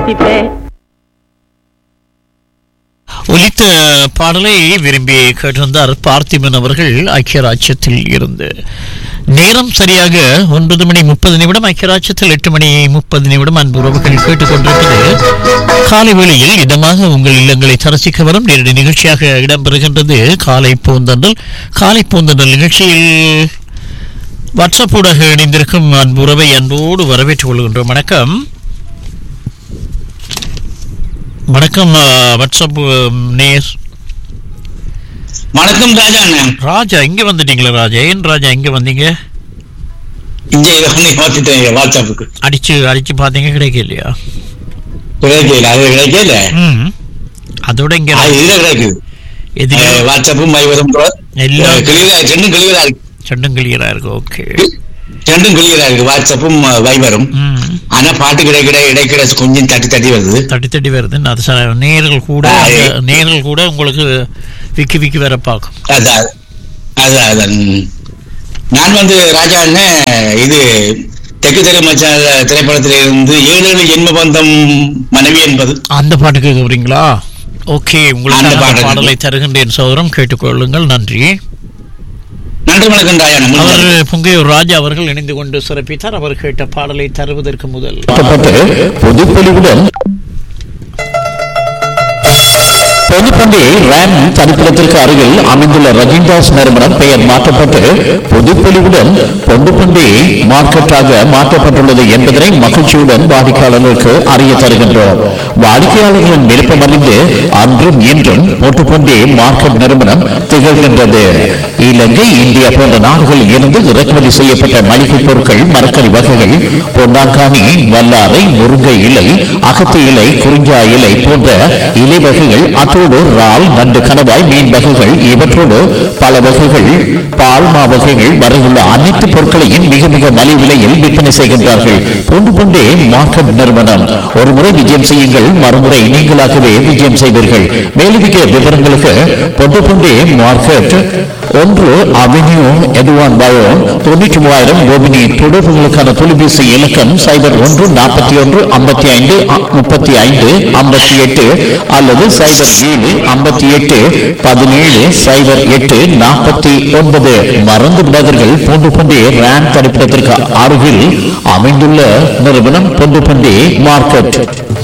யோசிப்பேன் ஒலித்த பாடலை விரும்பி கேட்டிருந்தார் பார்த்திபன் அவர்கள் ஐக்கிய ராஜ்யத்தில் இருந்து நேரம் சரியாக ஒன்பது மணி முப்பது நிமிடம் ஐக்கிய ராஜ்யத்தில் எட்டு மணி முப்பது நிமிடம் அன்பு உறவுகள் கேட்டுக்கொண்டிருப்பது காலை வேளையில் இதமாக உங்கள் இல்லங்களை தரசிக்க வரும் நேரடி நிகழ்ச்சியாக இடம்பெறுகின்றது காலை பூந்தண்டல் காலை பூந்தண்டல் நிகழ்ச்சியில் வாட்ஸ்அப் ஊடாக இணைந்திருக்கும் அன்பு உறவை அன்போடு வரவேற்றுக் கொள்கின்றோம் வணக்கம் வணக்கம் ஆ, வாட்ஸ்அப் ம், நேர் வணக்கம் ராஜா அண்ணன் ராஜா இங்க வந்துட்டீங்களா ராஜா ஏன் ராஜா இங்க வந்தீங்க இங்க இதை வந்து பார்த்துட்டேன் வாட்ஸ்அப்புக்கு அடிச்சு அடிச்சு பாத்தீங்க கிடைக்கலையா கிடைக்கல அது கிடைக்கல ம் அதோட இங்க அது இதுல கிடைக்குது எதுல அஹ், வாட்ஸ்அப்பும் மைவரும் எல்லாம் கிளியரா ரெண்டும் கிளியரா இருக்கு ரெண்டும் கிளியரா இருக்கு ஓகே ரெண்டும் கிளியரா இருக்கு வாட்ஸ்அப்பும் அஹ், வைபரும் ம் ஆனா பாட்டு கிடைக்கிற இடைக்கிட கொஞ்சம் தட்டி தட்டி வருது தட்டி தட்டி வருது அது ச- நேர்கள் கூட ஆ, அந்த ஏ- நேர்கள் கூட உங்களுக்கு விக்கி விக்கி வர பார்க்கும் அதான் அதான் அதான் ம். நான் வந்து ராஜா அண்ணன் இது தெற்கு தெரு மச்சான் திரைப்படத்தில இருந்து ஏழு ஏழு ஜென்ம பந்தம் மனைவி என்பது அந்த பாட்டு கேட்குறீங்களா ஓகே உங்களுக்கு அந்த அந்த பாட்டு. பாடலை தருகின்றேன் சௌரம் கேட்டுக்கொள்ளுங்கள் நன்றி நன்றி வணக்கம் ராஜா அண்ணன் அவர் முடிஞ்சது. பொங்கையூர் ராஜா அவர்கள் இணைந்து கொண்டு சிறப்பித்தார் அவர் கேட்ட பாடலை தருவதற்கு முதல் மாற்றப்பட்டு பொதுப்பொலிவுடன் பொதுப்பண்டி ரேம் தனிப்பிடத்திற்கு அருகில் அமைந்துள்ள ரஜின்தாஸ் நிறுவனம் பெயர் மாற்றப்பட்டு பொதுப்பொலிவுடன் பொதுப்பண்டி மார்க்கெட்டாக மாற்றப்பட்டுள்ளது என்பதனை மகிழ்ச்சியுடன் வாடிக்கையாளர்களுக்கு அறிய தருகின்றோம் வாடிக்கையாளர்களின் விருப்பம் அறிந்து அன்றும் இன்றும் பொட்டுப்பண்டி மார்க்கெட் நிறுவனம் திகழ்கின்றது இலங்கை இந்தியா போன்ற நாடுகளில் இருந்து இறக்குமதி செய்யப்பட்ட மளிகை பொருட்கள் மரக்கறி வகைகள் பொன்னாங்கானி வல்லாரை முருங்கை இலை அகத்தி இலை குறிஞ்சா இலை போன்ற இலை வகைகள் அத்தோடு இறால் நண்டு கணவாய் மீன் வகைகள் இவற்றோடு பல வகைகள் பால்மா வகைகள் வரையுள்ள அனைத்து பொருட்களையும் மிக மிக மலிவு விலையில் விற்பனை செய்கின்றார்கள் பொண்டு பொண்டே மார்க்கெட் நிறுவனம் ஒரு முறை விஜயம் செய்யுங்கள் மறுமுறை நீங்களாகவே விஜயம் செய்வீர்கள் மேலதிக விவரங்களுக்கு பொண்டு பொண்டே மார்க்கெட் ஒன்று அவென்யூ எதுவான் பயோ தொண்ணூற்றி மூவாயிரம் கோபினி தொடர்புகளுக்கான தொலைபேசி இலக்கம் சைபர் ஒன்று நாற்பத்தி ஒன்று ஐம்பத்தி ஐந்து முப்பத்தி ஐந்து ஐம்பத்தி எட்டு அல்லது சைபர் ஏழு ஐம்பத்தி எட்டு பதினேழு சைபர் எட்டு நாற்பத்தி ஒன்பது மறந்து விடாதீர்கள் பொண்டு பண்டி ரேம் தடுப்பிடத்திற்கு அருகில் அமைந்துள்ள நிறுவனம் பொண்டு பண்டி மார்க்கெட்